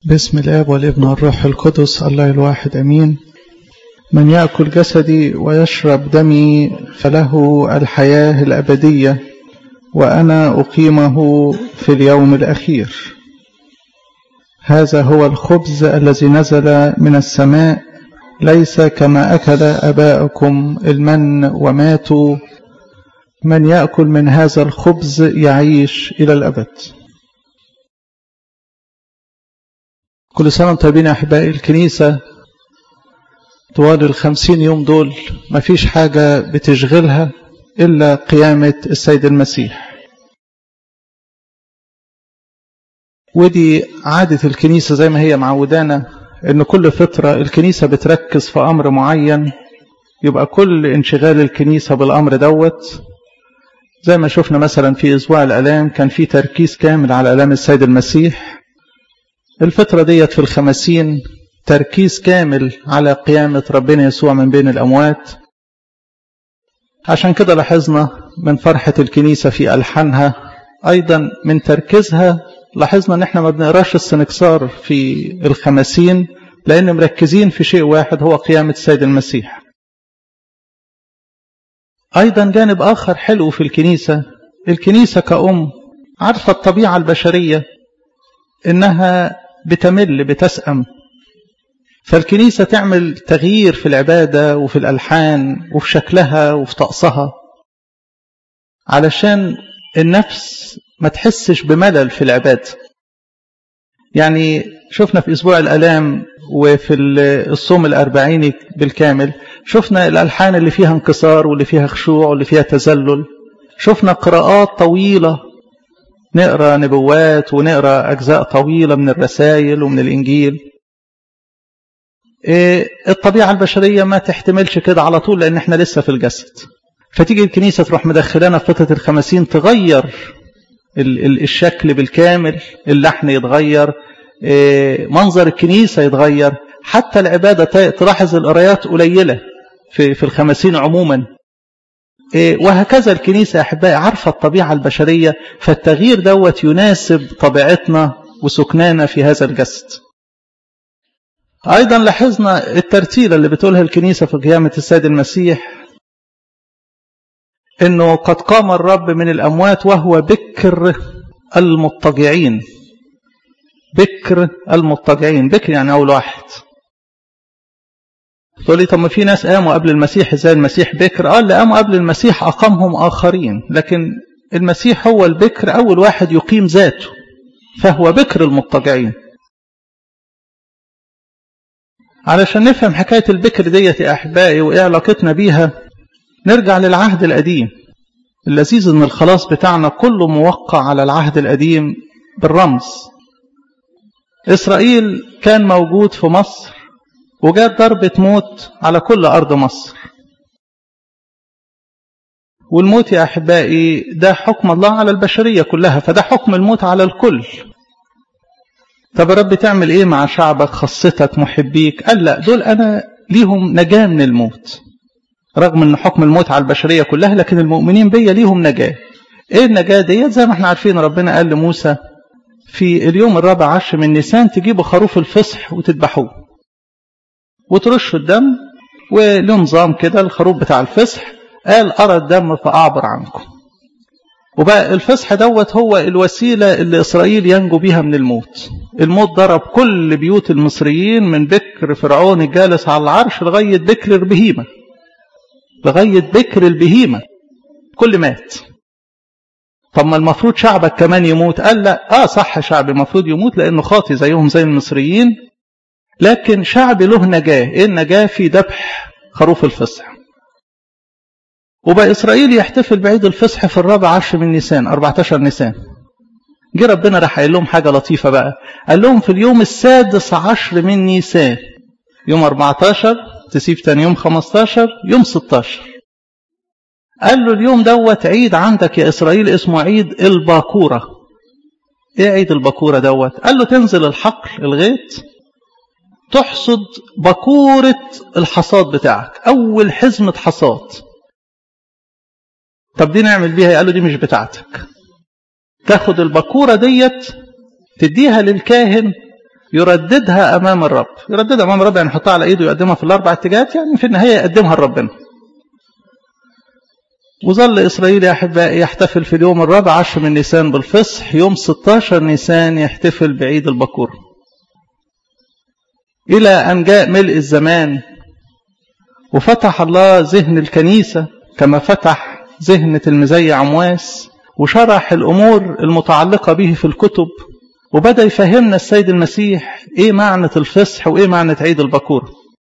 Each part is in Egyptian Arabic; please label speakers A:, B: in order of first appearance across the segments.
A: بسم الاب والابن والروح القدس الله الواحد امين من ياكل جسدي ويشرب دمي فله الحياه الابديه وانا اقيمه في اليوم الاخير هذا هو الخبز الذي نزل من السماء ليس كما اكل اباؤكم المن وماتوا من ياكل من هذا الخبز يعيش الى الابد كل سنة وانتم طيبين أحبائي الكنيسة طوال الخمسين يوم دول مفيش حاجة بتشغلها إلا قيامة السيد المسيح ودي عادة الكنيسة زي ما هي معودانا إن كل فترة الكنيسة بتركز في أمر معين يبقى كل انشغال الكنيسة بالأمر دوت زي ما شفنا مثلا في أسبوع الآلام كان في تركيز كامل على آلام السيد المسيح الفترة ديت في الخمسين تركيز كامل على قيامة ربنا يسوع من بين الأموات عشان كده لاحظنا من فرحة الكنيسة في ألحانها أيضا من تركيزها لاحظنا ان احنا ما بنقراش السنكسار في الخمسين لأن مركزين في شيء واحد هو قيامة السيد المسيح أيضا جانب آخر حلو في الكنيسة الكنيسة كأم عارفة الطبيعة البشرية إنها بتمل بتسأم فالكنيسة تعمل تغيير في العبادة وفي الألحان وفي شكلها وفي طقسها علشان النفس ما تحسش بملل في العبادة يعني شفنا في أسبوع الألام وفي الصوم الأربعيني بالكامل شفنا الألحان اللي فيها انكسار واللي فيها خشوع واللي فيها تذلل شفنا قراءات طويلة نقرا نبوات ونقرا اجزاء طويله من الرسائل ومن الانجيل إيه الطبيعه البشريه ما تحتملش كده على طول لان احنا لسه في الجسد فتيجي الكنيسه تروح مدخلانا في فتره الخمسين تغير ال ال الشكل بالكامل اللحن يتغير إيه منظر الكنيسه يتغير حتى العباده تلاحظ القرايات قليله في في الخمسين عموما وهكذا الكنيسة أحبائي عارفة الطبيعة البشرية فالتغيير دوت يناسب طبيعتنا وسكنانا في هذا الجسد أيضا لاحظنا الترتيلة اللي بتقولها الكنيسة في قيامة السيد المسيح إنه قد قام الرب من الأموات وهو بكر المضطجعين بكر المضطجعين بكر يعني أول واحد تقول لي طب ما في ناس قاموا قبل المسيح زي المسيح بكر اه اللي قاموا قبل المسيح اقامهم اخرين لكن المسيح هو البكر اول واحد يقيم ذاته فهو بكر المضطجعين علشان نفهم حكاية البكر ديت يا أحبائي وإيه علاقتنا بيها نرجع للعهد القديم اللذيذ إن الخلاص بتاعنا كله موقع على العهد القديم بالرمز إسرائيل كان موجود في مصر وجات ضربة موت على كل أرض مصر والموت يا أحبائي ده حكم الله على البشرية كلها فده حكم الموت على الكل طب يا رب تعمل ايه مع شعبك خاصتك محبيك قال لا دول أنا ليهم نجاة من الموت رغم ان حكم الموت على البشرية كلها لكن المؤمنين بيا ليهم نجاة ايه النجاة ديت زي ما احنا عارفين ربنا قال لموسى في اليوم الرابع عشر من نيسان تجيبوا خروف الفصح وتذبحوه وترشوا الدم وله نظام كده الخروف بتاع الفصح قال أرى الدم فأعبر عنكم وبقى الفصح دوت هو الوسيلة اللي إسرائيل ينجو بيها من الموت الموت ضرب كل بيوت المصريين من بكر فرعون الجالس على العرش لغاية بكر البهيمة لغاية بكر البهيمة كل مات طب ما المفروض شعبك كمان يموت قال لا اه صح شعبي المفروض يموت لانه خاطي زيهم زي المصريين لكن شعبي له نجاة إيه النجاة في ذبح خروف الفصح وبقى إسرائيل يحتفل بعيد الفصح في الرابع عشر من نيسان 14 نيسان جه ربنا راح قايل لهم حاجة لطيفة بقى قال لهم في اليوم السادس عشر من نيسان يوم 14 تسيب تاني يوم 15 يوم 16 قال له اليوم دوت عيد عندك يا إسرائيل اسمه عيد الباكورة ايه عيد الباكورة دوت قال له تنزل الحقل الغيط تحصد بكورة الحصاد بتاعك أول حزمة حصاد طب دي نعمل بيها قال له دي مش بتاعتك تاخد البكورة ديت تديها للكاهن يرددها أمام الرب يرددها أمام الرب يعني يحطها على إيده يقدمها في الأربع اتجاهات يعني في النهاية يقدمها لربنا وظل إسرائيل يا أحبائي يحتفل في اليوم الرابع عشر من نيسان بالفصح يوم 16 نيسان يحتفل بعيد البكور إلى أن جاء ملء الزمان وفتح الله ذهن الكنيسة كما فتح ذهن المزي عمواس وشرح الأمور المتعلقة به في الكتب وبدأ يفهمنا السيد المسيح إيه معنى الفصح وإيه معنى عيد البكور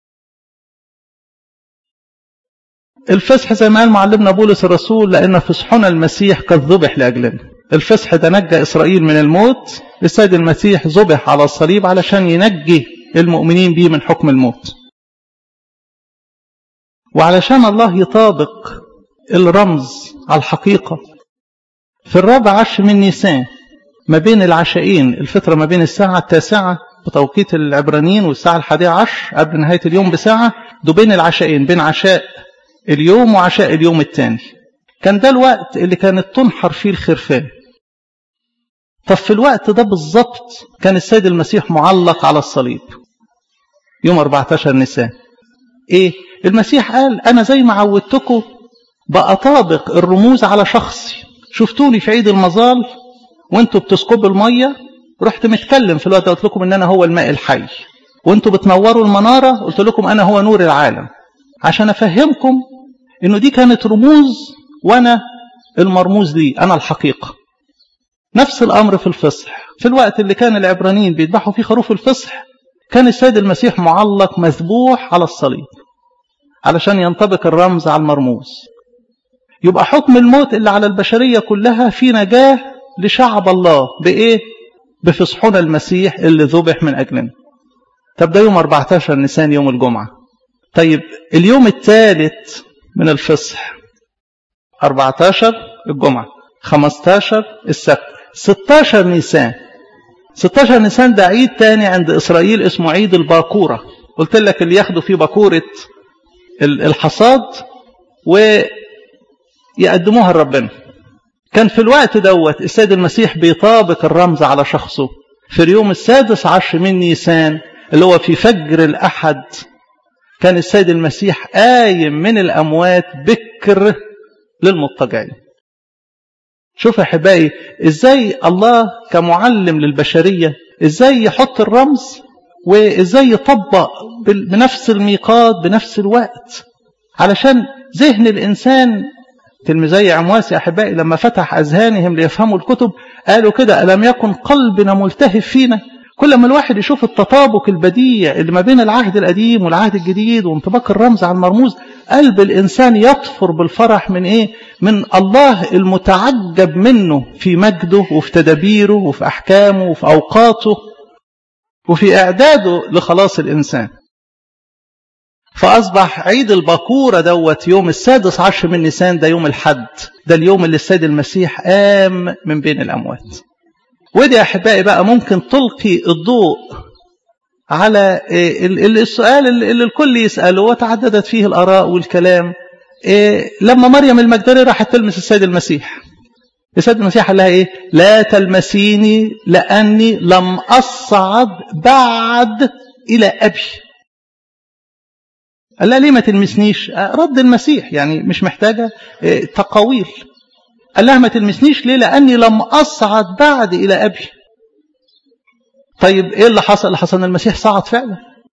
A: الفصح زي ما قال معلمنا بولس الرسول لأن فصحنا المسيح قد ذبح لأجلنا الفصح ده نجى إسرائيل من الموت السيد المسيح ذبح على الصليب علشان ينجي المؤمنين به من حكم الموت وعلشان الله يطابق الرمز على الحقيقة في الرابع عشر من نيسان ما بين العشاءين الفترة ما بين الساعة التاسعة بتوقيت العبرانيين والساعة الحادية عشر قبل نهاية اليوم بساعة دو بين العشاءين بين عشاء اليوم وعشاء اليوم الثاني كان ده الوقت اللي كانت تنحر فيه الخرفان طب في الوقت ده بالظبط كان السيد المسيح معلق على الصليب يوم 14 نيسان ايه المسيح قال انا زي ما عودتكم بأطابق الرموز على شخصي شفتوني في عيد المظال وانتوا بتسكبوا الميه رحت متكلم في الوقت قلت لكم ان انا هو الماء الحي وانتوا بتنوروا المناره قلت لكم انا هو نور العالم عشان افهمكم انه دي كانت رموز وانا المرموز لي انا الحقيقه نفس الامر في الفصح في الوقت اللي كان العبرانيين بيذبحوا فيه خروف الفصح كان السيد المسيح معلق مذبوح على الصليب علشان ينطبق الرمز على المرموز يبقى حكم الموت اللي على البشرية كلها في نجاة لشعب الله بإيه؟ بفصحنا المسيح اللي ذبح من أجلنا طب ده يوم 14 نيسان يوم الجمعة طيب اليوم الثالث من الفصح 14 الجمعة 15 السبت 16 نيسان 16 نيسان ده عيد تاني عند إسرائيل اسمه عيد الباكورة قلت لك اللي ياخدوا فيه باكورة الحصاد ويقدموها لربنا كان في الوقت دوت السيد المسيح بيطابق الرمز على شخصه في اليوم السادس عشر من نيسان اللي هو في فجر الأحد كان السيد المسيح قايم من الأموات بكر للمضطجعين شوف يا احبائي ازاي الله كمعلم للبشريه ازاي يحط الرمز وازاي يطبق بنفس الميقات بنفس الوقت علشان ذهن الانسان تلميذي عمواس يا احبائي لما فتح اذهانهم ليفهموا الكتب قالوا كده الم يكن قلبنا ملتهب فينا كل ما الواحد يشوف التطابق البديع اللي ما بين العهد القديم والعهد الجديد وانطباق الرمز على المرموز قلب الإنسان يطفر بالفرح من إيه؟ من الله المتعجب منه في مجده وفي تدابيره وفي أحكامه وفي أوقاته وفي إعداده لخلاص الإنسان فأصبح عيد البكورة دوت يوم السادس عشر من نيسان ده يوم الحد ده اليوم اللي السيد المسيح قام من بين الأموات ودي يا أحبائي بقى ممكن تلقي الضوء على السؤال اللي الكل يسأله وتعددت فيه الآراء والكلام لما مريم المجدلية راحت تلمس السيد المسيح السيد المسيح قال لها ايه لا تلمسيني لأني لم أصعد بعد إلى أبي قال لها ليه ما تلمسنيش رد المسيح يعني مش محتاجة تقاويل قال لها ما تلمسنيش ليه لأني لم أصعد بعد إلى أبي طيب إيه اللي حصل اللي حصل المسيح صعد فعلا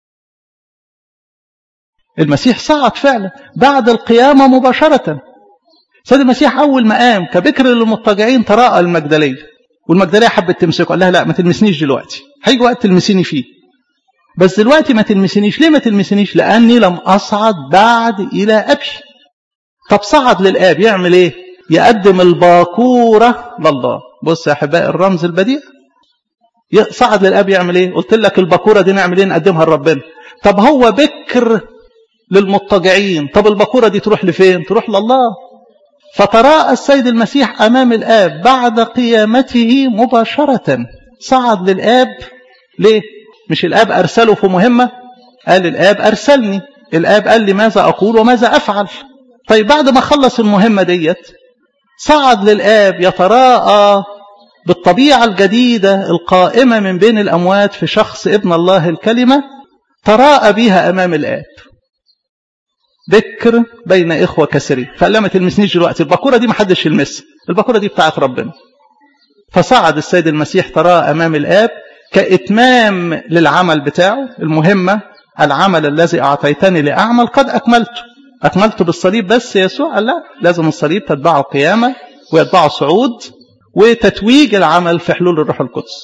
A: المسيح صعد فعلا بعد القيامة مباشرة سيد المسيح أول ما قام كبكر للمضطجعين تراءى المجدلية والمجدلية حبت تمسكه قال لها لا ما تلمسنيش دلوقتي هيجي وقت تلمسيني فيه بس دلوقتي ما تلمسنيش ليه ما تلمسنيش لأني لم أصعد بعد إلى أبي طب صعد للآب يعمل إيه يقدم الباكورة لله بص يا أحبائي الرمز البديع صعد للأب يعمل إيه قلت لك الباكورة دي نعمل إيه نقدمها لربنا طب هو بكر للمضطجعين طب الباكورة دي تروح لفين تروح لله فتراءى السيد المسيح أمام الآب بعد قيامته مباشرة صعد للآب ليه مش الآب أرسله في مهمة قال الآب أرسلني الآب قال لي ماذا أقول وماذا أفعل طيب بعد ما خلص المهمة ديت صعد للآب يتراءى بالطبيعة الجديدة القائمة من بين الأموات في شخص ابن الله الكلمة تراءى بها أمام الآب بكر بين إخوة كسرين فقال لها ما تلمسنيش دلوقتي البكورة دي ما حدش يلمسها البكورة دي بتاعت ربنا فصعد السيد المسيح تراءى أمام الآب كإتمام للعمل بتاعه المهمة العمل الذي أعطيتني لأعمل قد أكملته أكملته بالصليب بس يسوع قال لا لازم الصليب تتبعه قيامة ويتبعه صعود وتتويج العمل في حلول الروح القدس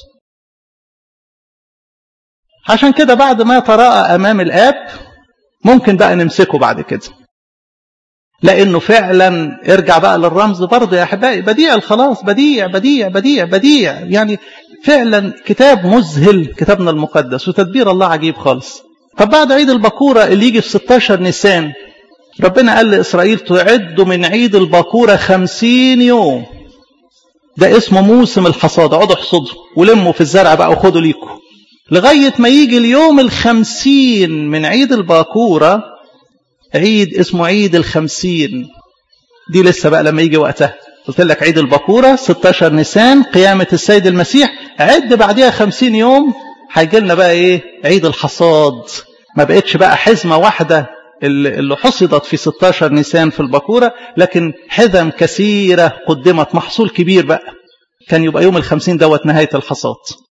A: عشان كده بعد ما تراءى أمام الآب ممكن بقى نمسكه بعد كده لأنه فعلا ارجع بقى للرمز برضه يا أحبائي بديع الخلاص بديع بديع بديع بديع يعني فعلا كتاب مذهل كتابنا المقدس وتدبير الله عجيب خالص طب بعد عيد البكورة اللي يجي في 16 نيسان ربنا قال لإسرائيل تعدوا من عيد البكورة خمسين يوم ده اسمه موسم الحصاد اقعدوا احصدوا ولموا في الزرع بقى وخدوا ليكم لغاية ما يجي اليوم الخمسين من عيد الباكورة عيد اسمه عيد الخمسين دي لسه بقى لما يجي وقتها قلت لك عيد الباكورة 16 نيسان قيامة السيد المسيح عد بعدها 50 يوم هيجي لنا بقى ايه عيد الحصاد ما بقتش بقى حزمة واحدة اللي حصدت في 16 نيسان في الباكورة لكن حزم كثيرة قدمت محصول كبير بقى كان يبقى يوم الخمسين دوت نهاية الحصاد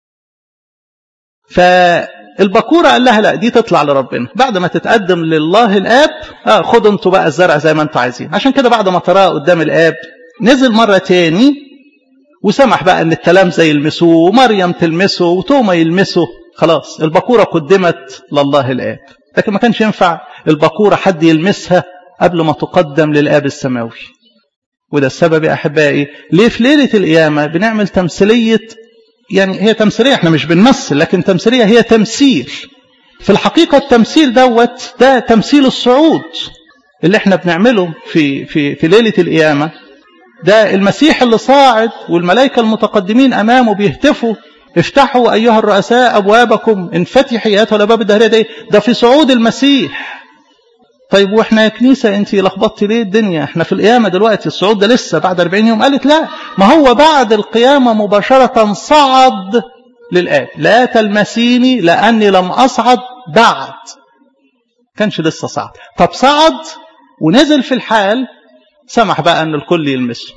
A: فالبكورة قال لها لا دي تطلع لربنا بعد ما تتقدم لله الآب آه خدوا انتوا بقى الزرع زي ما انتوا عايزين عشان كده بعد ما تراه قدام الآب نزل مرة تاني وسمح بقى ان التلامذة يلمسوه ومريم تلمسه وتوما يلمسه خلاص البكورة قدمت لله الآب لكن ما كانش ينفع البكورة حد يلمسها قبل ما تقدم للآب السماوي وده السبب يا أحبائي ليه في ليلة القيامة بنعمل تمثيلية يعني هي تمثيلية احنا مش بنمثل لكن تمثيلية هي تمثيل في الحقيقة التمثيل دوت ده تمثيل الصعود اللي احنا بنعمله في, في, في ليلة القيامة ده المسيح اللي صاعد والملائكة المتقدمين أمامه بيهتفوا افتحوا أيها الرؤساء أبوابكم انفتحي أيها الأبواب الدهرية دي ده في صعود المسيح طيب واحنا يا كنيسة انت لخبطت ليه الدنيا احنا في القيامة دلوقتي الصعود ده لسه بعد 40 يوم قالت لا ما هو بعد القيامة مباشرة صعد للآب لا تلمسيني لأني لم أصعد بعد كانش لسه صعد طب صعد ونزل في الحال سمح بقى أن الكل يلمسه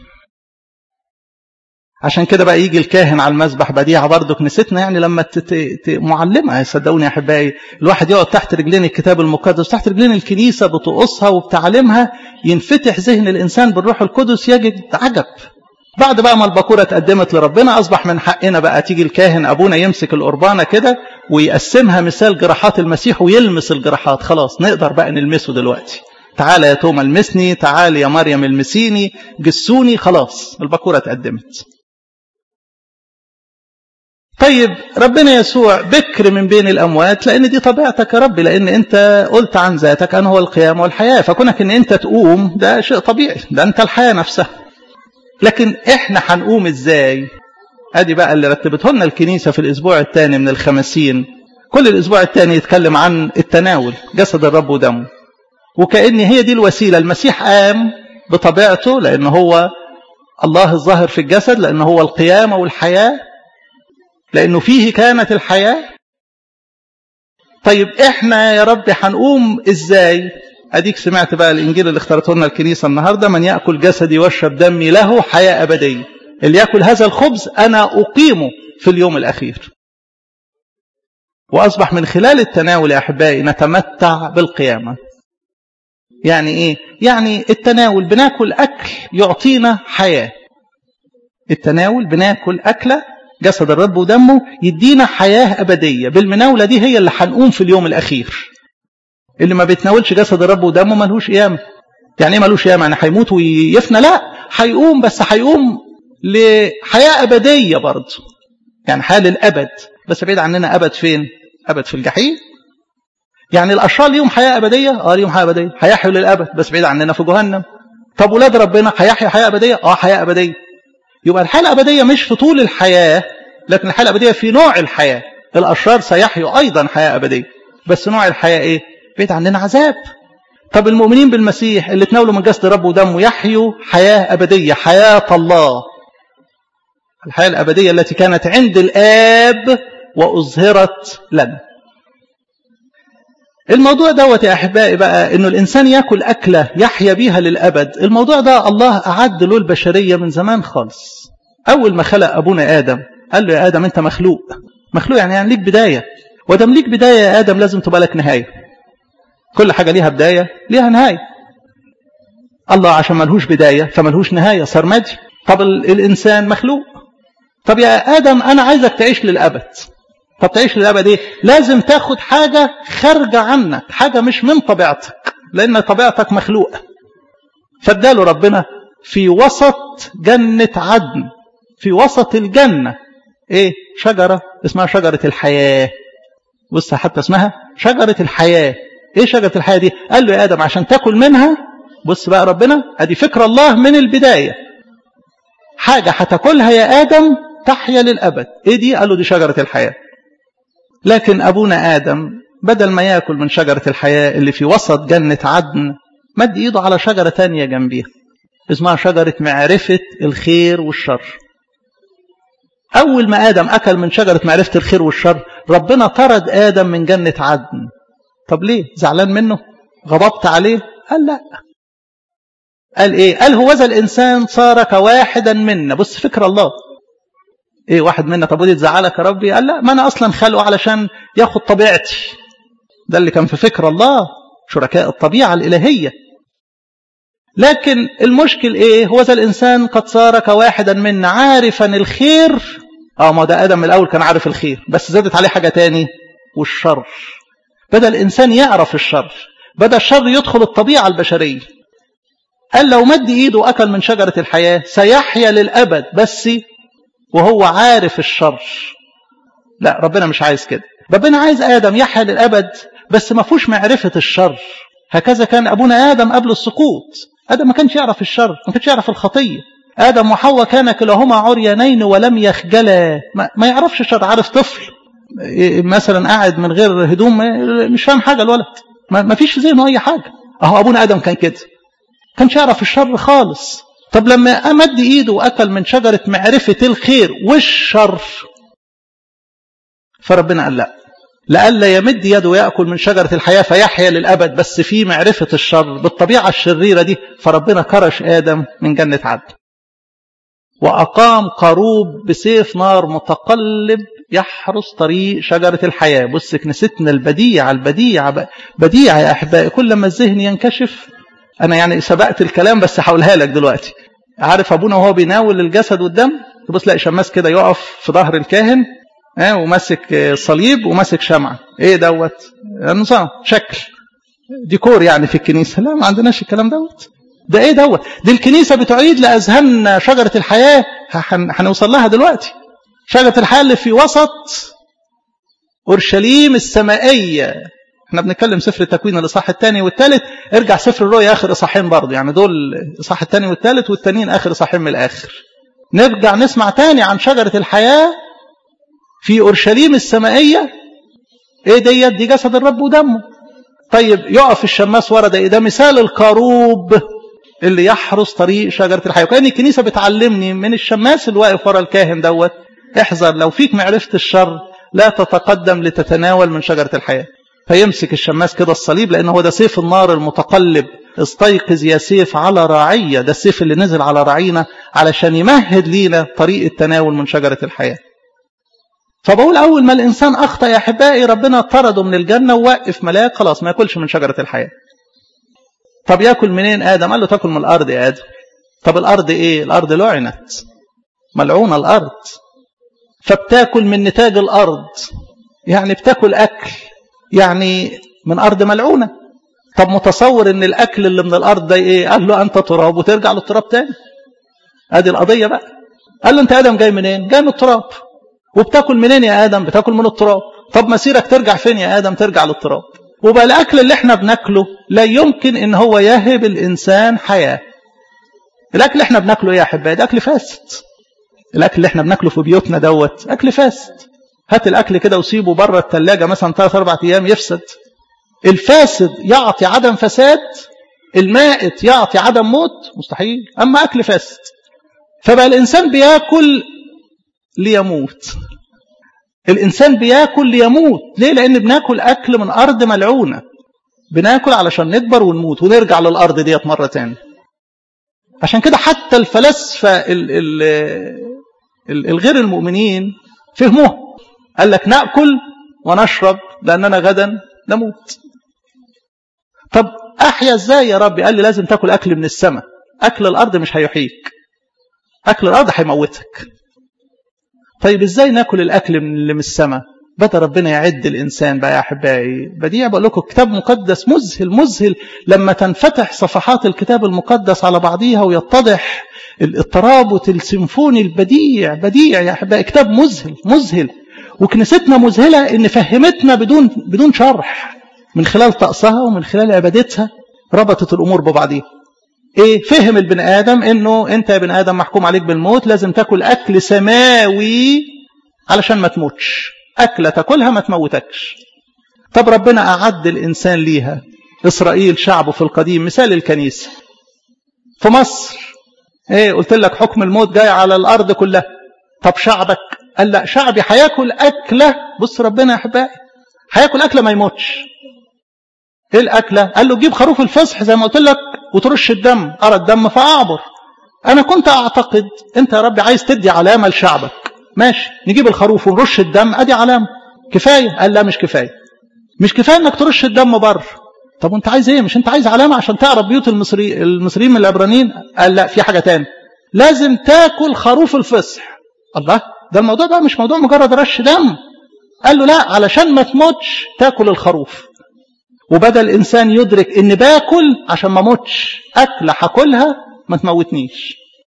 A: عشان كده بقى يجي الكاهن على المذبح بديعة برضه كنيستنا يعني لما معلمة صدقوني يا أحبائي الواحد يقعد تحت رجلين الكتاب المقدس تحت رجلين الكنيسة بتقصها وبتعلمها ينفتح ذهن الإنسان بالروح القدس يجد عجب بعد بقى ما البكورة اتقدمت لربنا أصبح من حقنا بقى تيجي الكاهن أبونا يمسك القربانة كده ويقسمها مثال جراحات المسيح ويلمس الجراحات خلاص نقدر بقى نلمسه دلوقتي تعالى يا توما المسني تعال يا مريم المسيني جسوني خلاص البكورة اتقدمت طيب ربنا يسوع بكر من بين الأموات لأن دي طبيعتك يا رب لأن أنت قلت عن ذاتك أنا هو القيام والحياة فكونك أن أنت تقوم ده شيء طبيعي ده أنت الحياة نفسها لكن إحنا هنقوم إزاي أدي بقى اللي رتبته لنا الكنيسة في الأسبوع الثاني من الخمسين كل الأسبوع الثاني يتكلم عن التناول جسد الرب ودمه وكأن هي دي الوسيلة المسيح قام بطبيعته لأن هو الله الظاهر في الجسد لأن هو القيامة والحياة لأنه فيه كانت الحياة طيب إحنا يا رب هنقوم إزاي أديك سمعت بقى الإنجيل اللي اختارته لنا الكنيسة النهاردة من يأكل جسدي واشرب دمي له حياة أبدية اللي يأكل هذا الخبز أنا أقيمه في اليوم الأخير وأصبح من خلال التناول يا أحبائي نتمتع بالقيامة يعني إيه؟ يعني التناول بناكل أكل يعطينا حياة التناول بناكل أكلة جسد الرب ودمه يدينا حياة أبدية بالمناولة دي هي اللي هنقوم في اليوم الأخير اللي ما بيتناولش جسد الرب ودمه ملهوش قيامة يعني ايه ملوش قيامة يعني هيموت ويفنى لا هيقوم بس هيقوم لحياة أبدية برضه يعني حياة للأبد بس بعيد عننا أبد فين أبد في الجحيم يعني الأشرار ليهم حياة أبدية اه ليهم حياة أبدية هيحيوا للأبد بس بعيد عننا في جهنم طب ولاد ربنا هيحيا حياة أبدية اه حياة أبدية يبقى الحياة الأبدية مش في طول الحياة لكن الحياة الأبدية في نوع الحياة الأشرار سيحيوا أيضا حياة أبدية بس نوع الحياة إيه بعيد عننا عذاب طب المؤمنين بالمسيح اللي تناولوا من جسد رب ودمه يحيوا حياة أبدية حياة الله الحياة الأبدية التي كانت عند الآب وأظهرت لنا الموضوع دوت يا أحبائي بقى أنه الإنسان يأكل أكلة يحيا بيها للأبد الموضوع ده الله أعد له البشرية من زمان خالص أول ما خلق أبونا آدم قال له يا آدم أنت مخلوق مخلوق يعني, يعني ليك بداية ودم ليك بداية يا آدم لازم تبقى لك نهاية كل حاجة ليها بداية ليها نهاية الله عشان ملهوش بداية فملهوش نهاية سرمدي طب الإنسان مخلوق طب يا آدم أنا عايزك تعيش للأبد طب تعيش للأبد إيه لازم تاخد حاجة خارجة عنك حاجة مش من طبيعتك لأن طبيعتك مخلوقة فاداله ربنا في وسط جنة عدن في وسط الجنة إيه شجرة اسمها شجرة الحياة بص حتى اسمها شجرة الحياة إيه شجرة الحياة دي قال له يا آدم عشان تاكل منها بص بقى ربنا ادي فكر الله من البداية حاجة هتاكلها يا آدم تحيا للأبد ايه دي قال له دي شجرة الحياة لكن أبونا آدم بدل ما يأكل من شجرة الحياة اللي في وسط جنة عدن مد إيده على شجرة تانية جنبيها اسمها شجرة معرفة الخير والشر أول ما آدم أكل من شجرة معرفة الخير والشر ربنا طرد آدم من جنة عدن طب ليه زعلان منه غضبت عليه قال لا قال ايه قال هو ذا الانسان صار كواحدا منا بص فكر الله ايه واحد منا طب ودي تزعلك يا ربي قال لا ما انا اصلا خلقه علشان ياخد طبيعتي ده اللي كان في فكر الله شركاء الطبيعه الالهيه لكن المشكل ايه هو ذا الانسان قد صار كواحدا منا عارفا الخير اه ما ده ادم من الاول كان عارف الخير بس زادت عليه حاجه تاني والشر بدا الانسان يعرف الشر بدا الشر يدخل الطبيعه البشريه قال لو مد ايده واكل من شجره الحياه سيحيا للابد بس وهو عارف الشر لا ربنا مش عايز كده ربنا عايز ادم يحيا للابد بس ما فيهوش معرفه الشر هكذا كان ابونا ادم قبل السقوط ادم ما كانش يعرف الشر ما كانش يعرف الخطيه ادم وحواء كان كلاهما عريانين ولم يخجلا ما, ما يعرفش الشر عارف طفل مثلا قاعد من غير هدوم مش فاهم حاجه الولد ما فيش في ذهنه اي حاجه اهو ابونا ادم كان كده كانش يعرف الشر خالص طب لما أمد إيده وأكل من شجرة معرفة الخير والشر فربنا قال لا لألا يمد يده ويأكل من شجرة الحياة فيحيا للأبد بس في معرفة الشر بالطبيعة الشريرة دي فربنا كرش آدم من جنة عدن وأقام قروب بسيف نار متقلب يحرس طريق شجرة الحياة بص كنيستنا البديعة البديعة بديعة يا أحبائي كل ما الذهن ينكشف أنا يعني سبقت الكلام بس هقولها لك دلوقتي عارف أبونا وهو بيناول الجسد والدم تبص تلاقي شماس كده يقف في ظهر الكاهن ها وماسك صليب وماسك شمعة إيه دوت نظام شكل ديكور يعني في الكنيسة لا ما عندناش الكلام دوت ده إيه دوت دي الكنيسة بتعيد لأذهاننا شجرة الحياة هنوصل لها دلوقتي شجرة الحياة اللي في وسط أورشليم السمائية احنا بنتكلم سفر التكوين الاصحاح الثاني والثالث ارجع سفر الرؤيا اخر اصحاحين برضه يعني دول الاصحاح الثاني والثالث والتانيين اخر اصحاحين من الاخر نرجع نسمع تاني عن شجره الحياه في اورشليم السمائيه ايه ديت دي جسد الرب ودمه طيب يقف الشماس ورا ده ده مثال الكروب اللي يحرس طريق شجره الحياه وكان الكنيسه بتعلمني من الشماس اللي واقف ورا الكاهن دوت احذر لو فيك معرفه الشر لا تتقدم لتتناول من شجره الحياه فيمسك الشماس كده الصليب لأنه هو ده سيف النار المتقلب استيقظ يا سيف على راعية ده السيف اللي نزل على راعينا علشان يمهد لينا طريق التناول من شجرة الحياة فبقول أول ما الإنسان أخطأ يا أحبائي ربنا طرده من الجنة ووقف ملاك خلاص ما ياكلش من شجرة الحياة طب ياكل منين آدم قال له تاكل من الأرض يا آدم طب الأرض إيه الأرض لعنت ملعونة الأرض فبتاكل من نتاج الأرض يعني بتاكل أكل يعني من أرض ملعونة طب متصور ان الأكل اللي من الأرض ده إيه قال له أنت تراب وترجع للتراب تاني ادي القضية بقى قال له أنت آدم جاي منين جاي من التراب وبتاكل منين يا آدم بتاكل من التراب طب مسيرك ترجع فين يا آدم ترجع للتراب وبقى الأكل اللي احنا بناكله لا يمكن ان هو يهب الإنسان حياة الأكل اللي احنا بناكله ايه يا أحبائي ده أكل فاسد الأكل اللي احنا بناكله في بيوتنا دوت أكل فاسد هات الأكل كده وسيبه بره الثلاجة مثلا ثلاث أربع أيام يفسد الفاسد يعطي عدم فساد المائت يعطي عدم موت مستحيل أما أكل فاسد فبقى الإنسان بياكل ليموت الإنسان بياكل ليموت ليه لأن بناكل أكل من أرض ملعونة بناكل علشان نكبر ونموت ونرجع للأرض ديت مرة تاني عشان كده حتى الفلاسفة ال ال ال الغير المؤمنين فهموه قال لك نأكل ونشرب لأننا غدا نموت طب أحيا إزاي يا ربي قال لي لازم تاكل أكل من السماء أكل الأرض مش هيحييك أكل الأرض هيموتك طيب إزاي ناكل الأكل من اللي من السماء بدأ ربنا يعد الإنسان بقى يا أحبائي بديع بقول لكم كتاب مقدس مذهل مذهل لما تنفتح صفحات الكتاب المقدس على بعضيها ويتضح الترابط السيمفوني البديع بديع يا أحبائي كتاب مذهل مذهل وكنيستنا مذهلة إن فهمتنا بدون بدون شرح من خلال طقسها ومن خلال عبادتها ربطت الأمور ببعضيها ايه فهم البني ادم انه انت يا بني ادم محكوم عليك بالموت لازم تاكل اكل سماوي علشان ما تموتش اكله تاكلها ما تموتكش طب ربنا اعد الانسان ليها اسرائيل شعبه في القديم مثال الكنيسه في مصر ايه قلت لك حكم الموت جاي على الارض كلها طب شعبك قال لا شعبي هياكل اكله بص ربنا يا احبائي هياكل اكله ما يموتش ايه الاكله قال له جيب خروف الفصح زي ما قلت لك وترش الدم ارى الدم فاعبر انا كنت اعتقد انت يا ربي عايز تدي علامه لشعبك ماشي نجيب الخروف ونرش الدم ادي علامه كفايه قال لا مش كفايه مش كفايه انك ترش الدم بره طب وانت عايز ايه مش انت عايز علامه عشان تعرف بيوت المصري المصريين من العبرانيين قال لا في حاجه تاني لازم تاكل خروف الفصح الله ده الموضوع بقى مش موضوع مجرد رش دم قال له لا علشان ما تموتش تاكل الخروف وبدا الانسان يدرك ان باكل عشان ما اموتش اكله هاكلها ما تموتنيش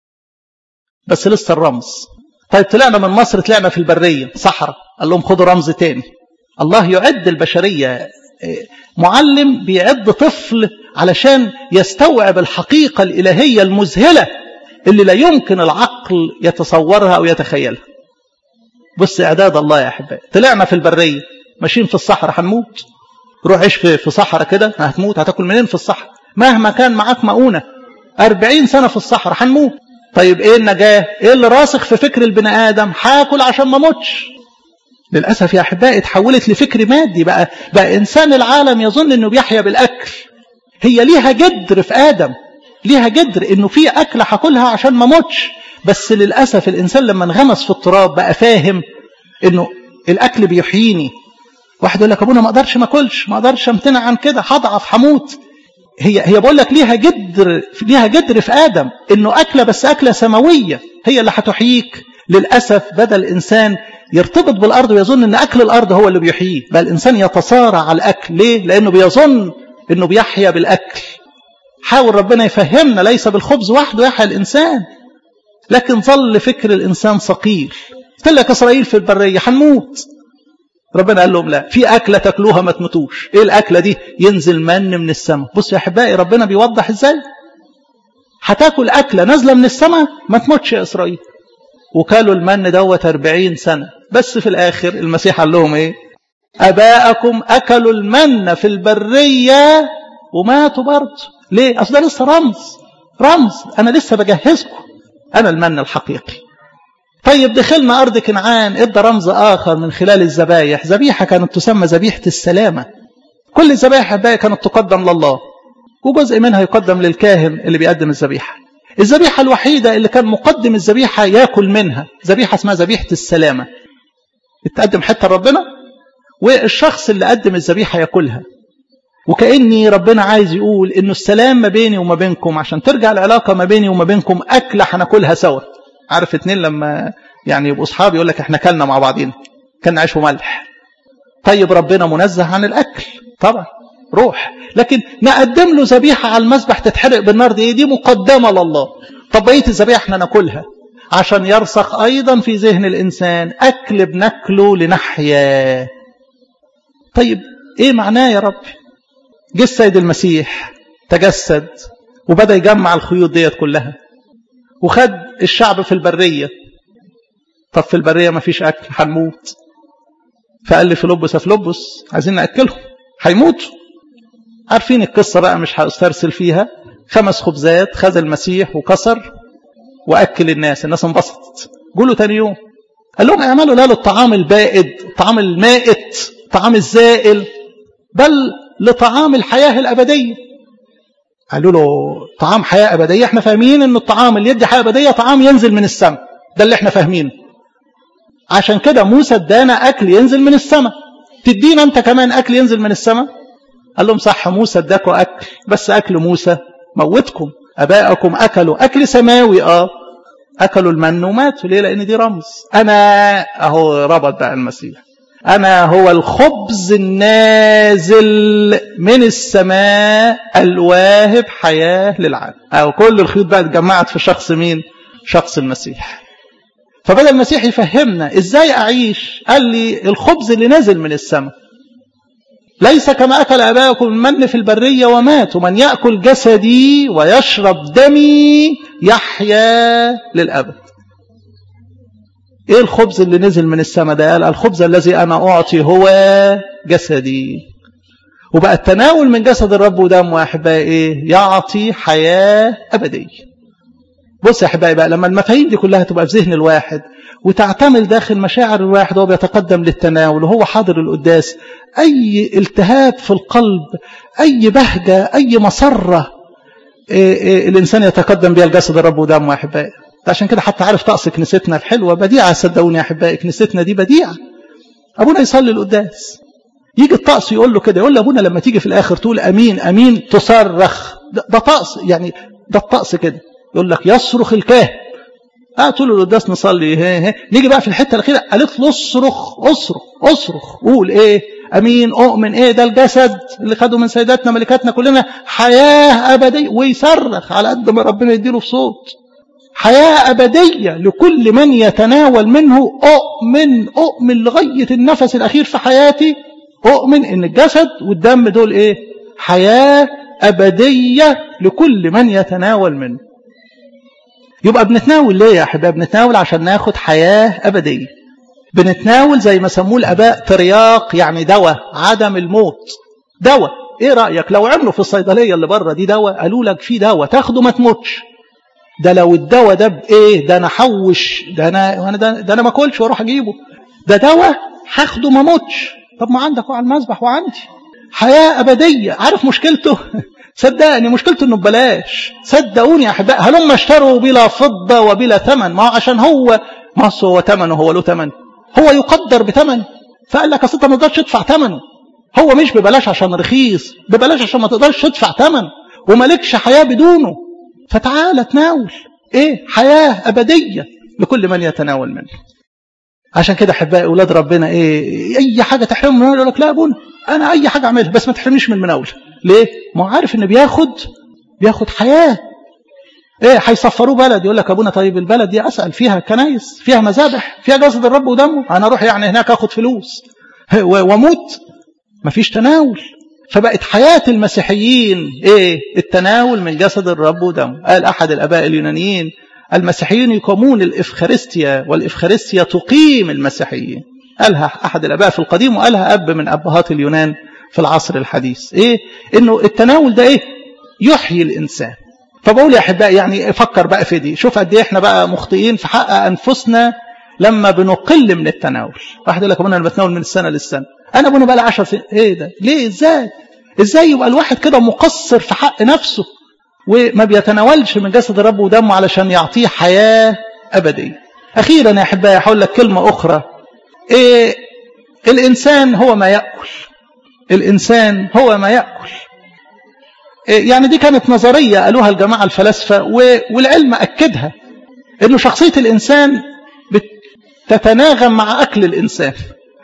A: بس لسه الرمز طيب طلعنا من مصر طلعنا في البريه صحراء قال لهم خدوا رمز تاني الله يعد البشريه معلم بيعد طفل علشان يستوعب الحقيقه الالهيه المذهله اللي لا يمكن العقل يتصورها او يتخيلها بص اعداد الله يا احبائي طلعنا في البريه ماشيين في الصحراء هنموت روح عيش في في صحراء كده هتموت هتاكل منين في الصحراء مهما كان معاك مؤونة أربعين سنة في الصحراء هنموت طيب ايه النجاة ايه اللي راسخ في فكر البني آدم هاكل عشان ما اموتش للأسف يا أحبائي اتحولت لفكر مادي بقى بقى إنسان العالم يظن إنه بيحيا بالأكل هي ليها جدر في آدم ليها جدر إنه في أكل هاكلها عشان ما اموتش بس للأسف الإنسان لما انغمس في التراب بقى فاهم إنه الأكل بيحييني واحد يقول لك ابونا ما اقدرش ما اكلش ما اقدرش امتنع عن كده هضعف هموت هي هي بقول لك ليها جدر ليها جدر في ادم انه اكله بس اكله سماويه هي اللي هتحييك للاسف بدا الانسان يرتبط بالارض ويظن ان اكل الارض هو اللي بيحييه بل الانسان يتصارع على الاكل ليه لانه بيظن انه بيحيا بالاكل حاول ربنا يفهمنا ليس بالخبز وحده يحيا الانسان لكن ظل فكر الانسان ثقيل قلت لك اسرائيل في البريه هنموت ربنا قال لهم لا في أكلة تاكلوها ما تموتوش إيه الأكلة دي ينزل من من السماء بص يا أحبائي ربنا بيوضح إزاي هتاكل أكلة نازلة من السماء ما تموتش يا إسرائيل وكالوا المن دوت 40 سنة بس في الآخر المسيح قال لهم إيه أباءكم أكلوا المن في البرية وماتوا برضه ليه أصل ده لسه رمز رمز أنا لسه بجهزكم أنا المن الحقيقي طيب دخلنا أرض كنعان ادى رمز آخر من خلال الذبايح ذبيحة كانت تسمى ذبيحة السلامة كل الذبائح بقى كانت تقدم لله وجزء منها يقدم للكاهن اللي بيقدم الذبيحة الذبيحة الوحيدة اللي كان مقدم الذبيحة ياكل منها ذبيحة اسمها ذبيحة السلامة تقدم حتى ربنا والشخص اللي قدم الذبيحة ياكلها وكأني ربنا عايز يقول انه السلام ما بيني وما بينكم عشان ترجع العلاقة ما بيني وما بينكم أكلة هناكلها سوا عارف اتنين لما يعني يبقوا اصحاب يقول لك احنا كلنا مع بعضين كلنا عيش وملح طيب ربنا منزه عن الاكل طبعا روح لكن نقدم له ذبيحه على المذبح تتحرق بالنار دي دي مقدمه لله طب بقيه الذبيحه احنا ناكلها عشان يرسخ ايضا في ذهن الانسان اكل بناكله لنحيا طيب ايه معناه يا رب جه السيد المسيح تجسد وبدا يجمع الخيوط ديت كلها وخد الشعب في البرية طب في البرية ما فيش أكل هنموت فقال لي فيلبس فيلبس عايزين نأكلهم هيموتوا عارفين القصة بقى مش هسترسل فيها خمس خبزات خد المسيح وكسر وأكل الناس الناس انبسطت قولوا تاني يوم قال لهم اعملوا لا للطعام البائد الطعام المائت الطعام الزائل بل لطعام الحياة الأبدية قالوا له طعام حياة أبدية احنا فاهمين ان الطعام اللي يدي حياة أبدية طعام ينزل من السماء ده اللي احنا فاهمينه عشان كده موسى ادانا أكل ينزل من السماء تدينا انت كمان أكل ينزل من السماء قال لهم صح موسى اداكوا أكل بس أكل موسى موتكم أباءكم أكلوا أكل سماوي اه أكلوا المن وماتوا ليه لأن دي رمز أنا أهو ربط بقى المسيح أنا هو الخبز النازل من السماء الواهب حياة للعالم أو كل الخيوط بقى اتجمعت في شخص مين شخص المسيح فبدأ المسيح يفهمنا إزاي أعيش قال لي الخبز اللي نازل من السماء ليس كما أكل أباؤكم المن في البرية وماتوا من يأكل جسدي ويشرب دمي يحيا للأبد ايه الخبز اللي نزل من السماء ده قال الخبز الذي انا اعطي هو جسدي وبقى التناول من جسد الرب ودمه يا احبائي ايه يعطي حياه ابديه بص يا احبائي بقى لما المفاهيم دي كلها تبقى في ذهن الواحد وتعتمل داخل مشاعر الواحد وهو بيتقدم للتناول وهو حاضر القداس اي التهاب في القلب اي بهجه اي مسره إيه إيه الانسان يتقدم بها الجسد الرب ودمه يا احبائي عشان كده حتى عارف طقس كنيستنا الحلوة بديعة صدقوني يا أحبائي كنيستنا دي بديعة أبونا يصلي القداس يجي الطقس يقول له كده يقول له أبونا لما تيجي في الآخر تقول أمين أمين تصرخ ده, ده طقس يعني ده الطقس كده يقول لك يصرخ الكاهن اه طول القداس نصلي هي هي. نيجي بقى في الحته الاخيره قالت له اصرخ اصرخ اصرخ قول ايه امين اؤمن ايه ده الجسد اللي خده من سيداتنا ملكاتنا كلنا حياه ابديه ويصرخ على قد ما ربنا يديله في صوت حياة أبدية لكل من يتناول منه أؤمن أؤمن لغاية النفس الأخير في حياتي أؤمن إن الجسد والدم دول إيه حياة أبدية لكل من يتناول منه يبقى بنتناول ليه يا أحباب بنتناول عشان ناخد حياة أبدية بنتناول زي ما سموه الآباء ترياق يعني دواء عدم الموت دواء ايه رأيك لو عملوا في الصيدلية اللي بره دي دواء قالوا لك في دواء تاخده ما تموتش ده لو الدواء ده بايه ده انا احوش ده انا وانا ده, ده انا ما اكلش واروح اجيبه ده دواء هاخده ما اموتش طب ما عندك على المذبح وعندي حياه ابديه عارف مشكلته صدقني مشكلته انه ببلاش صدقوني يا احباء هلم اشتروا بلا فضه وبلا ثمن ما هو عشان هو ما هو ثمنه هو له ثمن هو يقدر بثمن فقال لك اصل انت ما تقدرش تدفع ثمنه هو مش ببلاش عشان رخيص ببلاش عشان ما تقدرش تدفع ثمن ومالكش حياه بدونه فتعال تناول ايه حياة أبدية لكل من يتناول منه عشان كده احبائي اولاد ربنا ايه اي حاجه تحرمه من يقول لك لا ابونا انا اي حاجه اعملها بس ما تحرمنيش من المناوله ليه ما هو عارف ان بياخد بياخد حياه ايه هيصفروه بلد يقول لك ابونا طيب البلد دي اسال فيها كنايس فيها مذابح فيها جسد الرب ودمه انا اروح يعني هناك اخد فلوس واموت مفيش تناول فبقت حياة المسيحيين ايه التناول من جسد الرب ودمه قال احد الاباء اليونانيين المسيحيين يقومون الافخارستيا والافخارستيا تقيم المسيحيين قالها احد الاباء في القديم وقالها اب من ابهات اليونان في العصر الحديث ايه انه التناول ده ايه يحيي الانسان فبقول يا احبائي يعني فكر بقى في دي شوف قد ايه احنا بقى مخطئين في حق انفسنا لما بنقل من التناول واحد يقول لك انا بتناول من السنه للسنه انا ابونا بقى لي 10 سنين ايه ده ليه ازاي ازاي يبقى الواحد كده مقصر في حق نفسه وما بيتناولش من جسد الرب ودمه علشان يعطيه حياه ابديه اخيرا يا احبائي هقول لك كلمه اخرى إيه الانسان هو ما ياكل الانسان هو ما ياكل إيه يعني دي كانت نظريه قالوها الجماعه الفلاسفه والعلم اكدها انه شخصيه الانسان بتتناغم مع اكل الانسان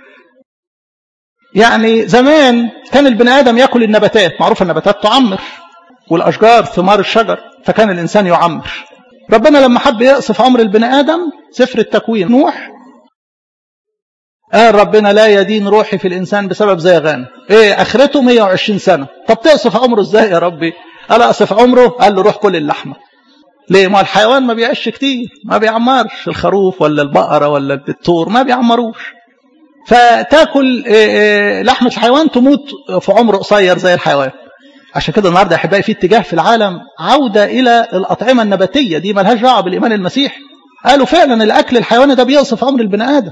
A: يعني زمان كان البني ادم ياكل النباتات معروف النباتات تعمر والاشجار ثمار الشجر فكان الانسان يعمر ربنا لما حب يقصف عمر البني ادم سفر التكوين نوح قال ربنا لا يدين روحي في الانسان بسبب زيغان ايه اخرته 120 سنه طب تقصف عمره ازاي يا ربي قال اقصف عمره قال له روح كل اللحمه ليه ما الحيوان ما بيعيش كتير ما بيعمرش الخروف ولا البقره ولا الدكتور ما بيعمروش فتاكل لحمه الحيوان تموت في عمر قصير زي الحيوان عشان كده النهارده يا احبائي في اتجاه في العالم عوده الى الاطعمه النباتيه دي ملهاش دعوه بالايمان المسيحي قالوا فعلا الأكل الحيواني ده بيوصف عمر البني آدم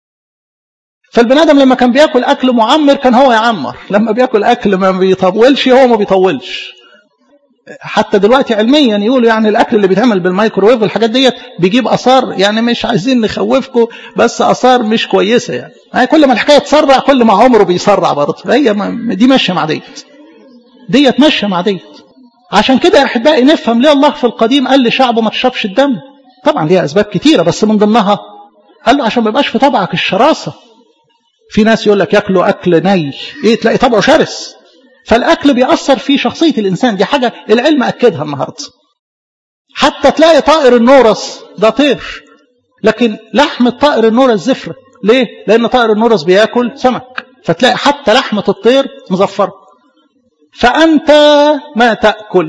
A: فالبني آدم لما كان بياكل أكل معمر كان هو يعمر لما بياكل أكل ما بيطولش هو ما بيطولش حتى دلوقتي علميا يقولوا يعني الاكل اللي بيتعمل بالميكروويف والحاجات ديت بيجيب اثار يعني مش عايزين نخوفكم بس اثار مش كويسه يعني. يعني كل ما الحكايه تسرع كل ما عمره بيسرع برضه هي دي ماشيه مع ديت ديت ماشيه مع ديت عشان كده يا احبائي نفهم ليه الله في القديم قال لشعبه ما تشربش الدم طبعا ليها اسباب كتيره بس من ضمنها قال له عشان ما يبقاش في طبعك الشراسه في ناس يقول لك ياكلوا اكل ني ايه تلاقي طبعه شرس فالاكل بيأثر في شخصيه الانسان دي حاجه العلم اكدها النهارده حتى تلاقي طائر النورس ده طير لكن لحم الطائر النورس زفره ليه لان طائر النورس بياكل سمك فتلاقي حتى لحمه الطير مزفره فانت ما تاكل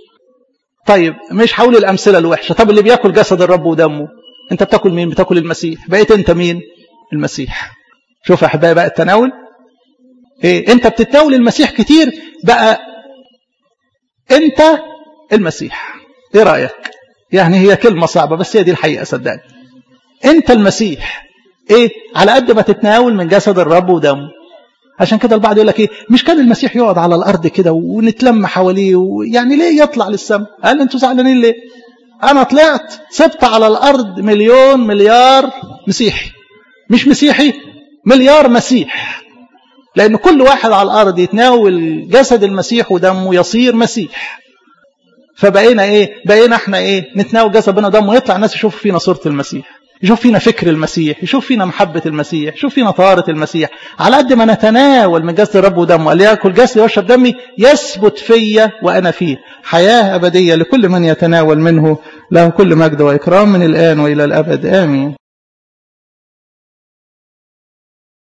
A: طيب مش هقول الامثله الوحشه طب اللي بياكل جسد الرب ودمه انت بتاكل مين بتاكل المسيح بقيت انت مين المسيح شوف يا احبائي بقى التناول إيه انت بتتناول المسيح كتير بقى انت المسيح ايه رايك يعني هي كلمه صعبه بس هي دي الحقيقه صدقني انت المسيح ايه على قد ما تتناول من جسد الرب ودمه عشان كده البعض يقول لك ايه مش كان المسيح يقعد على الارض كده ونتلم حواليه يعني ليه يطلع للسماء قال انتوا زعلانين ليه انا طلعت سبت على الارض مليون مليار مسيحي مش مسيحي مليار مسيح لأن كل واحد على الأرض يتناول جسد المسيح ودمه يصير مسيح فبقينا إيه بقينا إحنا إيه نتناول جسد بنا ودمه يطلع الناس يشوفوا فينا صورة المسيح يشوف فينا فكر المسيح يشوف فينا محبة المسيح يشوف فينا طهارة المسيح على قد ما نتناول من جسد الرب ودمه قال ياكل جسدي ويشرب دمي يثبت فيا وأنا فيه حياة أبدية لكل من يتناول منه له كل مجد وإكرام من الآن وإلى الأبد آمين